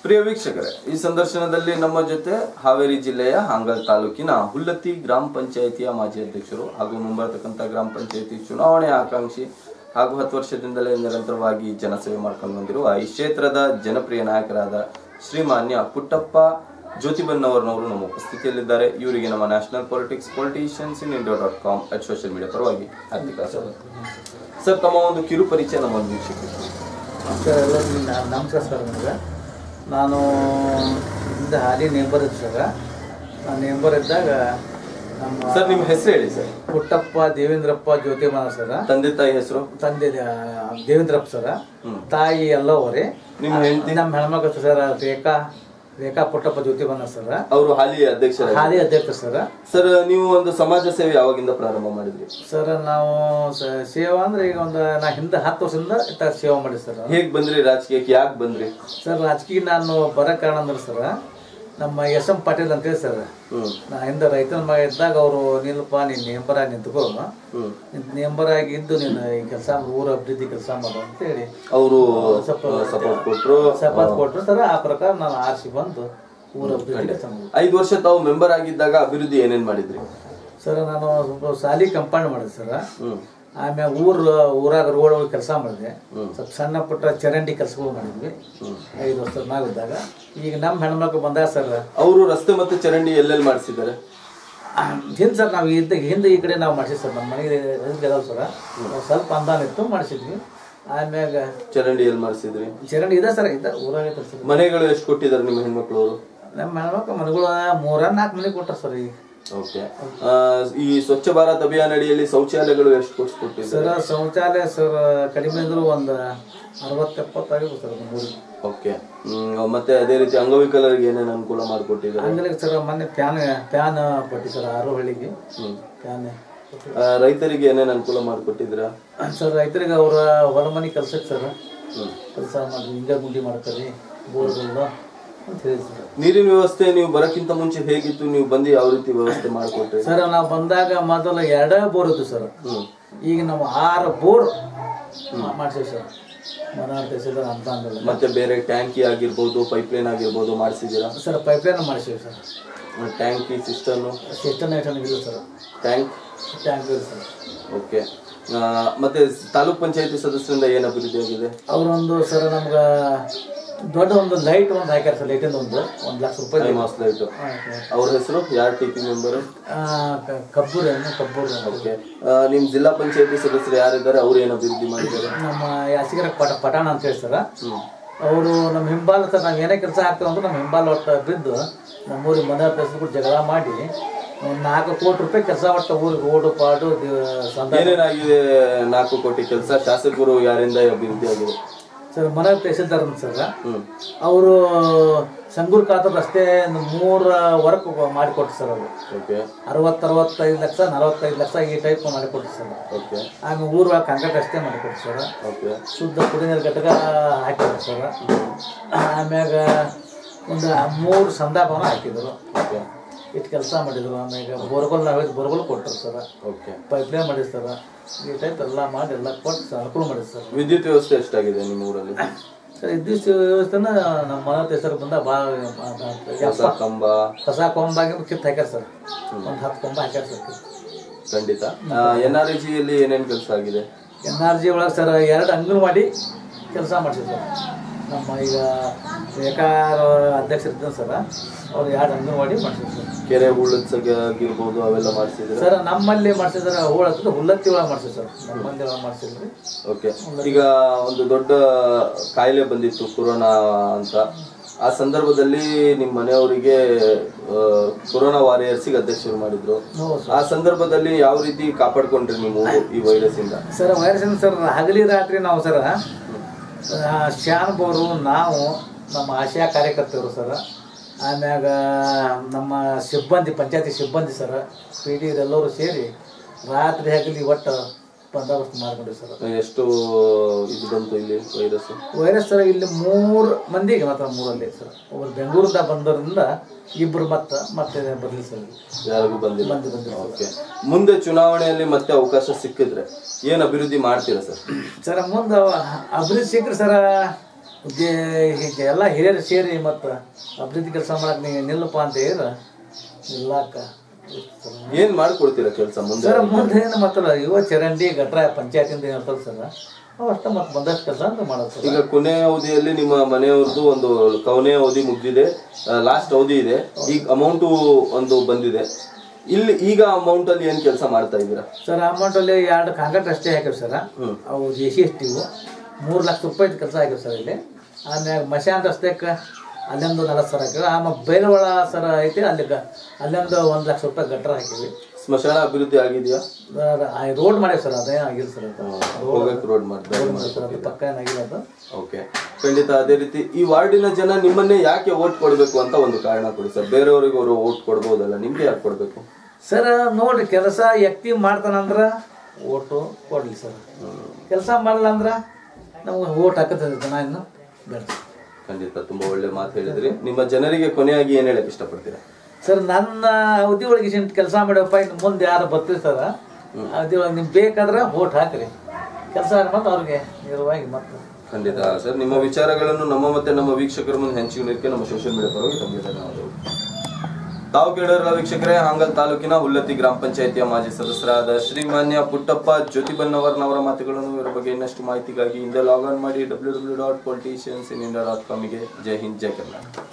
ಪ್ರಿಯ ವೀಕ್ಷಕರೇ ಈ ಸಂದರ್ಶನದಲ್ಲಿ ನಮ್ಮ ಜೊತೆ ಹಾವೇರಿ ಜಿಲ್ಲೆಯ ಹಾಂಗಲ್ ತಾಲೂಕಿನ ಹುಲ್ಲತ್ತಿ ಗ್ರಾಮ ಪಂಚಾಯಿತಿಯ ಮಾಜಿ ಅಧ್ಯಕ್ಷರು ಹಾಗೂ ಮುಂಬರತಕ್ಕಂಥ ಗ್ರಾಮ ಪಂಚಾಯಿತಿ ಚುನಾವಣೆ ಆಕಾಂಕ್ಷಿ ಹಾಗೂ ಹತ್ತು ವರ್ಷದಿಂದಲೇ ನಿರಂತರವಾಗಿ ಜನಸೇವೆ ಮಾಡ್ಕೊಂಡು ಬಂದಿರುವ ಈ ಕ್ಷೇತ್ರದ ಜನಪ್ರಿಯ ನಾಯಕರಾದ ಶ್ರೀಮಾನ್ಯ ಪುಟ್ಟಪ್ಪ ಜ್ಯೋತಿಬನ್ನವರ್ನವರು ನಮ್ಮ ಉಪಸ್ಥಿತಿಯಲ್ಲಿದ್ದಾರೆ ಇವರಿಗೆ ನಮ್ಮ national politics politicians in India dot com at social media ಪರವಾಗಿ ಹಾರ್ದಿಕ ಸ್ವಾಗತ ಸರ್ ತಮ್ಮ ಒಂದು ಕಿರು ಪರಿಚಯ ನಮ್ಮ ಒಂದು ವೀಕ್ಷಕರು ಸರ್ ಎಲ್ಲರಿಗೂ ನ- ನಮಸ್ಕಾರ ಸರ್ ನನಗೆ ನಾನು ಹಿಂದೆ ಹಾಲಿ ನೇಂಬರ್ ಇದ್ದೆ ಸರ್ ನಾನು ನೇಂಬರ್ ಇದ್ದಾಗ ನಮ್ಮ ಸರ್ ನಿಮ್ಮ ಹೆಸರು ಹೇಳಿ ಸರ್ ಪುಟ್ಟಪ್ಪ ದೇವೇಂದ್ರಪ್ಪ ಜ್ಯೋತಿಮಾನ ಸರ ತಂದೆ ತಾಯಿ ಹೆಸರು ತಂದೆ ದ- ದೇವೇಂದ್ರಪ್ಪ ಸರ ತಾಯಿ ಎಲ್ಲವರೇ ನಿಮ್ಮ ಹೆಂಡತಿ ನಮ್ಮ ಹೆಣ್ಮಕ್ಳು ಸರ್ ರೇಖಾ ರೇಖಾ ಪುಟ್ಟಪ್ಪ ಜ್ಯೋತಿಮಾನ ಸರ ಅವರು ಹಾಲಿ ಅಧ್ಯಕ್ಷರ ಹಾಲಿ ಅಧ್ಯಕ್ಷ ಸರ್ ಸರ್ ನೀವು ಒಂದು ಸಮಾಜ ಸೇವೆ ಯಾವಾಗಿಂದ ಪ್ರಾರಂಭ ಮಾಡಿದ್ರಿ ಸರ್ ನಾವು ಸ- ಸೇವಾ ಅಂದ್ರೆ ಈಗ ಒಂದು ನಾ ಹಿಂದೆ ಹತ್ತು ವರ್ಷದಿಂದ ಇತ್ತ ಸೇವಾ ಮಾಡಿ ಸರ್ ಹೇಗ್ ಬಂದ್ರಿ ರಾಜಕೀಯಕ್ಕೆ ಯಾಕೆ ಬಂದ್ರಿ ಸರ್ ರಾಜಕೀಯ ನಾನು ಬರೋ ಕಾರಣ ಅಂದ್ರೆ ಸರ್ ನಮ್ಮ ಎಸ್ ಎಂ ಪಾಟೀಲ್ ಅಂತೇಳಿ ಸರ್ ಹ್ಮ್ ನಾ ಹಿಂದೆ ರೈತನ ಮಗ ಇದ್ದಾಗ ಅವರು ನಿಲ್ಲಪ್ಪ ನೀನು ನೇಂಬರ್ ಆಗಿ ನಿಂತ್ಕೋ ಹ್ಮ್ ನಿನ್ ನೇಂಬರ್ ಆಗಿ ಇದ್ದು ನೀನು ಈ ಕೆಲಸ ಊರ ಅಭಿವೃದ್ಧಿ ಕೆಲಸ ಮಾಡು ಅಂತೇಳಿ ಅವರು ಸ್ವಲ್ಪ ಸಪೋರ್ಟ್ ಕೊಟ್ರು ಸಪಾತ್ ಕೊಟ್ಟರು ಸರ್ ಆ ಪ್ರಕಾರ ನಾನು ಆರಿಸಿ ಬಂದು ಊರ ಅಭಿವೃದ್ಧಿ ಕೆಲಸ ಮಾಡಿದೆ ಐದು ವರ್ಷ ತಾವು ಮೆಂಬರ್ ಆಗಿದ್ದಾಗ ಅಭಿವೃದ್ಧಿ ಏನೇನ್ ಮಾಡಿದ್ರಿ ಸರ್ ನಾನು ಸ್ವಲ್ಪ ಸಾಲಿ ಕಂಪೌಂಡ್ ಮಾಡಿದೆ ಸರ್ ಹ್ಮ್ ಆಮ್ಯಾಗ ಊರ್ ಊರಾಗ ರೋಡ್ ಒಳಗೆ ಕೆಲಸ ಮಾಡಿದೆ ಸ್ವಲ್ಪ ಸಣ್ಣ ಪುಟ್ಟ ಚರಂಡಿ ಕೆಲಸಗಳು ಮಾಡಿದ್ವಿ ಐದು ವರ್ಷ ನಾವಿದ್ದಾಗ ಈಗ ನಮ್ಮ ಹೆಣ್ಮಕ್ಳು ಬಂದಾಗ ಸರ್ ಅವರು ರಸ್ತೆ ಮತ್ತೆ ಚರಂಡಿ ಎಲ್ಲೆಲ್ಲಿ ಮಾಡಿಸಿದ್ದಾರೆ ಹಿಂದೆ ಸರ್ ನಾವು ಇದ್ದ ಹಿಂದೆ ಈ ಕಡೆ ನಾವು ಮಾಡಿಸಿದ್ವಿ ಸರ್ ನಮ್ಮ ಮನೆಗೆ ಇದಾವ ಸರ್ ನಾವು ಸ್ವಲ್ಪ ಅನುದಾನ ಇತ್ತು ಮಾಡಿಸಿದ್ವಿ ಆಮ್ಯಾಗ ಚರಂಡಿ ಎಲ್ಲಿ ಮಾಡಿಸಿದ್ರಿ ಚರಂಡಿ ಇದೆ ಸರ್ ಇದೆ ಊರಾಗ ಐತೆ ಸರ್ ಮನೆಗಳು ಎಷ್ಟು ಕೊಟ್ಟಿದ್ದಾರೆ ನಿಮ್ಮ ಹೆಣ್ಮಕ್ಳು ಅವರು ನಮ್ಮ ಹೆಣ್ಮಕ್ಳು ಮನೆಗಳು ಮೂರ ನಾಲ್ಕು ಮನೆ ಕೊಟ್ಟಾರ ಸರ್ ಈಗ ಓಕೆ ಈ ಸ್ವಚ್ಛ ಭಾರತ್ ಅಭಿಯಾನ ಅಡಿಯಲ್ಲಿ ಶೌಚಾಲಯಗಳು ಎಷ್ಟು ಕೊಡ್ಸ್ಕೊಟ್ಟಿದ್ದಾರೆ ಸರ್ ಶೌಚಾಲಯ ಸರ್ ಕಡಿಮೆ ಅಂದ್ರು ಒಂದು ಅರವತ್ತು ಎಪ್ಪತ್ತಾಗಿತ್ತು ಸರ್ ನಮ್ಮ ಊರಿಗೆ ಓಕೆ ಮತ್ತೆ ಅದೇ ರೀತಿ ಅಂಗವಿಕಲರಿಗೆ ಏನೇನು ಅನುಕೂಲ ಮಾಡಿಕೊಟ್ಟಿದ್ದಾರೆ ಹಂಗಲಿಗೆ ಸರ್ ಮೊನ್ನೆ ಪ್ಯಾನ್ ಪ್ಯಾನ್ ಕೊಟ್ಟಿ ಸರ್ ಆರು ಹಳ್ಳಿಗೆ ಪ್ಯಾನ್ ಆ, ರೈತರಿಗೆ ಏನೇನು ಅನುಕೂಲ ಮಾಡಿಕೊಟ್ಟಿದ್ದೀರಾ ಸರ್ ರೈತರಿಗೆ ಅವರ ಹೊಲ ಮನೆ ಕೆಲ್ಸಕ್ಕೆ ಸರ್ ಕೆಲಸ ಮಾಡಿ ಹಿಂಗ ಗುಂಡಿ ಮಾಡ್ತಾರೆ ಬೋರ್ಗಳು ಅಂತ ಹೇಳಿ ಸರ್ ನೀರಿನ ವ್ಯವಸ್ಥೆ ನೀವು ಬರಕ್ಕಿಂತ ಮುಂಚೆ ಹೇಗಿತ್ತು ನೀವು ಬಂದು ಯಾವ ರೀತಿ ವ್ಯವಸ್ಥೆ ಮಾಡಿಕೊಟ್ರಿ ಸರ್ ನಾವು ಬಂದಾಗ ಮೊದಲು ಎರಡೇ ಬೋರ್ ಇತ್ತು ಸರ್ ಹ್ಮ್ ಈಗ ನಾವು ಆರು ಬೋರ್ ಮಾಡ್ಸೇವಿ ಸರ್ ಮನ ತಹಸೀಲ್ದಾರ್ ಅಂತ ಅಂದಲ್ಲ ಮತ್ತೆ ಬೇರೆ ಟ್ಯಾಂಕಿ ಆಗಿರ್ಬೋದು ಪೈಪ್ಲೈನ್ ಆಗಿರ್ಬೋದು ಮಾಡಿಸಿದ್ದೀರಾ ಸರ್ ಪೈಪ್ಲೈನ್ ಮಾಡಿಸೇವಿ ಸರ್ ಟ್ಯಾಂಕಿ ಸಿಸ್ಟಮ್ ಎಷ್ಟನೇ ಐಟಮ್ ಇಲ್ಲ ಸರ್ ಟ್ಯಾಂಕ್ ಟ್ಯಾಂಕ್ ಇಲ್ಲ ಸರ್ ಓಕೆ ಮತ್ತೆ ತಾಲೂಕ್ ಪಂಚಾಯತಿ ಸದಸ್ಯರಿಂದ ಏನು ಅಭಿವೃದ್ಧಿ ಆಗಿದೆ ಅವರೊಂದು ಸರ್ ನಮ್ಗೆ ದೊಡ್ಡ ಒಂದು ಲೈಟ್ ಒಂದು ಹಾಕ್ಯಾರ ಸರ್ ಲೈಟಿಂದ ಒಂದು ಒಂದು ಲಕ್ಷ ರೂಪಾಯಿ ಟೈಮ್ ಹಾಸ್ ಲೈಟ್ ಅವ್ರ ಹೆಸರು ಯಾರು ಟಿ ಪಿ ಮೆಂಬರ್ ಕಬ್ಬೂರು ಏನು ಕಬ್ಬೂರು ಓಕೆ ನಿಮ್ ಜಿಲ್ಲಾ ಪಂಚಾಯತಿ ಸದಸ್ಯರು ಯಾರಿದ್ದಾರೆ ಅವ್ರು ಏನು ಅಭಿವೃದ್ಧಿ ಮಾಡಿದ್ದಾರೆ ನಮ್ಮ ಯಾಸಿಗರ ಪಟ ಪಟಾಣ ಅಂತ ಹೇಳಿ ಸರ್ ಅವರು ನಮ್ಮ ಹಿಂಬಾಲ ಸರ್ ನಾವು ಏನೇ ಕೆಲಸ ಆಗ್ತೇವೆ ಅಂದ್ರೆ ನಮ್ಮ ಹಿಂಬಾಲ ಒಟ್ಟು ಬಿದ್ದು ನಮ್ಮೂರಿಗೆ ಮನೆ ಕೂಡ ಜಗಳ ಮಾಡಿ ಒಂದು ನಾಲ್ಕು ಕೋಟಿ ರೂಪಾಯಿ ಕೆಲಸ ಒಟ್ಟು ಊರಿಗೆ ರೋಡು ಪಾಡು ದಿ- ಸಂದ ಏನೇನಾಗಿದೆ ನಾಲ್ಕು ಕೋಟಿ ಕೆಲಸ ಶಾಸಕರು ಯಾರಿಂದ ಅಭಿವೃದ್ಧಿ ಆಗಿದೆ ಸರ್ ಮನೆ ತಹಸೀಲ್ದಾರ್ ಅಂತ ಸರ್ ಹ್ಮ್ ಅವರು ಸಂಗೂರ್ ಖಾತರ್ ರಸ್ತೆ ಮೂರು ವರ್ಕ್ ಮಾಡಿಕೊಟ್ರು ಸರ್ ಅವರು ಓಕೆ ಅರವತ್ತು ಅರವತ್ತೈದು ಲಕ್ಷ ನಲವತ್ತೈದು ಲಕ್ಷ ಈ ಟೈಪ್ ಮಾಡಿಕೊಟ್ರು ಸರ್ ಓಕೆ ಆಮೇಲೆ ಊರೊಳಗೆ ಕಾಂಕ್ರೀಟ್ ರಸ್ತೆ ಮಾಡಿಕೊಟ್ರು ಸರ್ ಓಕೆ ಶುದ್ಧ ಕುಡಿಯ ನೀರು ಘಟಕ ಹಾಕಿದ್ರು ಸರ್ ಆಮ್ಯಾಗ ಒಂದು ಮೂರು ಸಂದಾಪನ ಹಾಕಿದ್ರು ಓಕೆ ಇಷ್ಟು ಕೆಲಸ ಮಾಡಿದ್ರು ಆಮ್ಯಾಗ ಬೋರ್ಗಳು ನಾವು ಬೋರ್ಗಳು ಕೊಟ್ಟರು ಸರ್ ಓಕೆ ಪೈಪ್ಲೈನ್ ಮಾಡಿದ್ರು ಸರ್ ಈ ಟೈಪ್ ಎಲ್ಲ ಮಾಡಿ ಎಲ್ಲ ಕೊಟ್ಟು ಸರ್ ಅನುಕೂಲ ಮಾಡಿದ್ರು ಸರ್ ವಿದ್ಯುತ್ ವ್ಯವಸ್ಥೆ ಎಷ್ಟಾಗಿದೆ ನಿಮ್ಮ ಊರಲ್ಲಿ ಸರ್ ಇದ್ದಿಷ್ಟು ವ್ಯವಸ್ಥೆನ ನಮ್ಮ ಮನೆ ಹೆಸರು ಬಂದ ಭಾಳ ಹೊಸ ಕಂಬ ಹೊಸ ಕೊಂಬಾಗಿ ಕಿತ್ತು ಹಾಕ್ಯಾರ ಸರ್ ಒಂದು ಹತ್ತು ಕೊಂಬ ಹಾಕ್ಯಾರ ಸರ್ ಖಂಡಿತ ಎನ್ ಆರ್ ಜಿಯಲ್ಲಿ ಏನೇನು ಕೆಲಸ ಆಗಿದೆ ಎನ್ ಆರ್ ಜಿ ಒಳಗೆ ಸರ್ ಎರಡು ಅಂಗನವಾಡಿ ಕೆಲಸ ಮಾಡ್ಸಿದ್ರು ಸರ್ ನಮ್ಮ ಈಗ ರೇಖಾ ಅಧ್ಯಕ್ಷರು ಇದ್ದಾರೆ ಸರ್ ಅವ್ರು ಎರಡು ಅಂಗನವಾಡಿ ಮಾಡ್ಸಿದ್ರು ಸರ್ ಕೆರೆ ಆಗಿರ್ಬೋದು ಅವೆಲ್ಲ ಮಾಡಿಸಿದ್ರೆ ಸರ್ ನಮ್ಮಲ್ಲಿ ಮಾಡ್ಸಿದ್ರೆ ಹೂಳ ಹುಲ್ಲತ್ತಿ ಒಳಗೆ ಮಾಡ್ಸಿದ್ರು ಸರ್ ನಮ್ಮಲ್ಲಿ ಒಳಗೆ ಮಾಡ್ಸಿದ್ರಿ ಓಕೆ ಈಗ ಒಂದು ದೊಡ್ಡ ಕಾಯಿಲೆ ಬಂದಿತ್ತು ಕೊರೋನಾ ಅಂತ ಆ ಸಂದರ್ಭದಲ್ಲಿ ನಿಮ್ಮ ಮನೆಯವರಿಗೆ ಆ, ಕೊರೋನಾ ವಾರಿಯರ್ಸಿಗೆ ಅಧ್ಯಕ್ಷರು ಮಾಡಿದ್ರು ಹೌದು ಆ ಸಂದರ್ಭದಲ್ಲಿ ಯಾವ ರೀತಿ ಕಾಪಾಡ್ಕೊಂಡ್ರಿ ನೀವು ಈ ವೈರಸ್ ಇಂದ ಸರ್ ವೈರಸ್ಸಿನ ಸರ್ ಹಗಲಿ ರಾತ್ರಿ ನಾವು ಸರ್ ಶಾನ್ಬೋರು ನಾವು ನಮ್ಮ ಆಶಾ ಕಾರ್ಯಕರ್ತರು ಸರ್ ಆಮ್ಯಾಗ ನಮ್ಮ ಸಿಬ್ಬಂದಿ ಪಂಚಾಯತಿ ಸಿಬ್ಬಂದಿ ಸರ್ ಪಿ ಡಿ ಎಲ್ಲರೂ ಸೇರಿ ರಾತ್ರಿ ಹಗಲಿ ಒಟ್ಟು ಬಂದೋಬಸ್ತ್ ಮಾಡ್ಕೊಂಡ್ವಿ ಸರ್ ಎಷ್ಟು ಇದು ಬಂತು ಇಲ್ಲಿ ವೈರಸ್ ವೈರಸ್ ಸರ್ ಇಲ್ಲಿ ಮೂರು ಮಂದಿಗೆ ಮಾತ್ರ ಮೂರಲ್ಲಿ ಸರ್ ಒಬ್ಬರು ಬೆಂಗಳೂರಿಂದ ಬಂದವರಿಂದ ಇಬ್ಬರು ಮತ್ತೆ ಮತ್ತೆ ಬರಲಿ ಸರ್ ಯಾರಿಗೂ ಬಂದಿಲ್ಲ ಬಂದು ಬಂದಿಲ್ಲ ಓಕೆ ಮುಂದೆ ಚುನಾವಣೆಯಲ್ಲಿ ಮತ್ತೆ ಅವಕಾಶ ಸಿಕ್ಕಿದ್ರೆ ಏನ್ ಅಭಿವೃದ್ಧಿ ಮಾಡ್ತೀರಾ ಸರ್ ಸರ್ ಮುಂದೆ ಅಭಿವೃದ್ಧಿ ಸಿಕ್ಕ್ರೆ ಸರ ಉದ್ಯ ಹೀಗೆ ಎಲ್ಲ ಹಿರಿಯರು ಸೇರಿ ಮತ್ತು ಅಭಿವೃದ್ಧಿ ಕೆಲಸ ಮಾಡಕ್ಕೆ ನೀವು ನಿಲ್ಲಪ್ಪ ಅಂತ ಹೇಳಿದ್ರೆ ನಿಲ್ಲಕ್ಕ ಏನ್ ಮಾಡ್ಕೊಡ್ತೀರಾ ಕೆಲಸ ಮುಂದೆ ಸರ್ ಮುಂದೆ ಏನು ಮಾತಲ್ಲ ಇವ ಚರಂಡಿ ಗಟ್ರ ಪಂಚಾಯತಿಂದ ಏನಿರ್ತದೆ ಸರ್ ಅವು ಅಷ್ಟೇ ಮತ್ತೆ ಬಂದಷ್ಟು ಕೆಲಸ ಅಂತ ಮಾಡೋದು ಸರ್ ಈಗ ಕೊನೆ ಅವಧಿಯಲ್ಲಿ ನಿಮ್ಮ ಮನೆಯವ್ರದ್ದು ಒಂದು ಕೊನೆ ಅವಧಿ ಮುಗ್ದಿದೆ ಲಾಸ್ಟ್ ಅವಧಿ ಇದೆ ಈಗ ಅಮೌಂಟು ಒಂದು ಬಂದಿದೆ ಇಲ್ಲಿ ಈಗ ಅಮೌಂಟ್ ಅಲ್ಲಿ ಏನ್ ಕೆಲಸ ಮಾಡ್ತಾ ಇದ್ದೀರಾ ಸರ್ ಅಮೌಂಟಲ್ಲಿ ಎರಡು ಕಾಂಕ್ರೀಟ್ ಅಷ್ಟೇ ಹಾಕಿವಿ ಸರ್ ಅವು ಜೆ ಸಿ ಎಸ್ ಟಿವು ಮೂರು ಲಕ್ಷ ರೂಪಾಯಿ ಕೆಲಸ ಹಾಕಿವಿ ಸರ್ ಇಲ್ಲಿ ಆಮ್ಯಾಗ ಮಶಾನ್ ರಸ್ತೆಗೆ ಅಲ್ಲೊಂದು ನಲವತ್ತು ಸಾವಿರ ಹಾಕಿವಿ ಆಮೇಲೆ ಬೈಲವಾಳ ಸರ ಐತಿ ಅಲ್ಲಿ ಗ- ಅಲ್ಲೊಂದು ಒಂದು ಲಕ್ಷ ರೂಪಾಯಿ ಗಟ್ರ ಹಾಕಿವಿ ಸ್ಮಶಾನ ಅಭಿವೃದ್ಧಿ ಆಗಿದೆಯಾ ರೋಡ್ ಮಾಡೇವಿ ಸರ್ ಅದೇ ಆಗಿಲ್ಲ ಸರ್ ಅದು ಹೋಗಕ್ ರೋಡ್ ಮಾಡ್ತಾರೆ ಸರ್ ಅದು ಪಕ್ಕ ಏನಾಗಿಲ್ಲ ಅದು ಓಕೆ ಖಂಡಿತ ಅದೇ ರೀತಿ ಈ ವಾರ್ಡಿನ ಜನ ನಿಮ್ಮನ್ನೇ ಯಾಕೆ ಓಟ್ ಕೊಡ್ಬೇಕು ಅಂತ ಒಂದು ಕಾರಣ ಕೊಡಿ ಸರ್ ಬೇರೆಯವರಿಗೆ ಅವರು ಓಟ್ ಕೊಡ್ಬೋದಲ್ಲ ನಿಮ್ಗೆ ಯಾಕೆ ಕೊಡ್ಬೇಕು ಸರ್ ನೋಡ್ರಿ ಕೆಲಸ ವ್ಯಕ್ತಿ ಮಾಡ್ತಾನಂದ್ರೆ ಓಟು ಕೊಡ್ಲಿ ಸರ್ ಕೆಲಸ ಮಾಡಲ್ಲ ಅಂದ್ರೆ ನಮ್ಗೆ ಓಟ್ ಹಾಕತ್ತದ ಜನ ಇನ್ನು ಬೇಡ ಖಂಡಿತ ತುಂಬಾ ಒಳ್ಳೆ ಮಾತು ಹೇಳಿದ್ರಿ ನಿಮ್ಮ ಜನರಿಗೆ ಕೊನೆಯಾಗಿ ಏನ್ ಹೇಳಕ್ ಇಷ್ಟಪಡ್ತೀರಾ ಸರ್ ನನ್ನ ಅವಧಿ ಒಳಗೆ ಇಷ್ಟು ಕೆಲಸ ಮಾಡ್ಯಪ್ಪ ಇನ್ನು ಮುಂದೆ ಯಾರು ಬರ್ತೀವಿ ಸರ್ ಅವಧಿ ಒಳಗೆ ನಿಮ್ಗೆ ಬೇಕಾದ್ರೆ ಓಟ್ ಹಾಕ್ರಿ ಕೆಲಸ ಮತ್ತೆ ಅವ್ರಿಗೆ ನೇರವಾಗಿ ಮತ್ತೆ ಖಂಡಿತ ಸರ್ ನಿಮ್ಮ ವಿಚಾರಗಳನ್ನು ನಮ್ಮ ಮತ್ತೆ ನಮ್ಮ ವೀಕ್ಷಕರ ಮುಂದೆ ಹಂಚಿಕೊಳ್ಳಿಕ್ಕೆ ನಮ್ಮ ಸೋಷಿಯಲ್ ಮೀಡಿಯಾ ಪರವಾಗಿ ತಮಗೆ ಧನ್ಯವಾದಗಳು ತಾವು ಕೇಳಿರಲ್ಲ ವೀಕ್ಷಕರೇ ಹಾಂಗಲ್ ತಾಲೂಕಿನ ಹುಲ್ಲತ್ತಿ ಗ್ರಾಮ ಪಂಚಾಯಿತಿಯ ಮಾಜಿ ಸದಸ್ಯರಾದ ಶ್ರೀಮಾನ್ಯ ಪುಟ್ಟಪ್ಪ ಜ್ಯೋತಿಬನ್ನವರ್ನವರ ಮಾತುಗಳನ್ನು ಇವರ ಬಗ್ಗೆ ಇನ್ನಷ್ಟು ಮಾಹಿತಿಗಾಗಿ ಹಿಂದೆ ಲಾಗ್ ಆನ್ ಮಾಡಿ W W dot politicians in India dot ಕಾಮಿಗೆ ಜೈ ಹಿಂದ್ ಜೈ ಕರ್ನಾಟಕ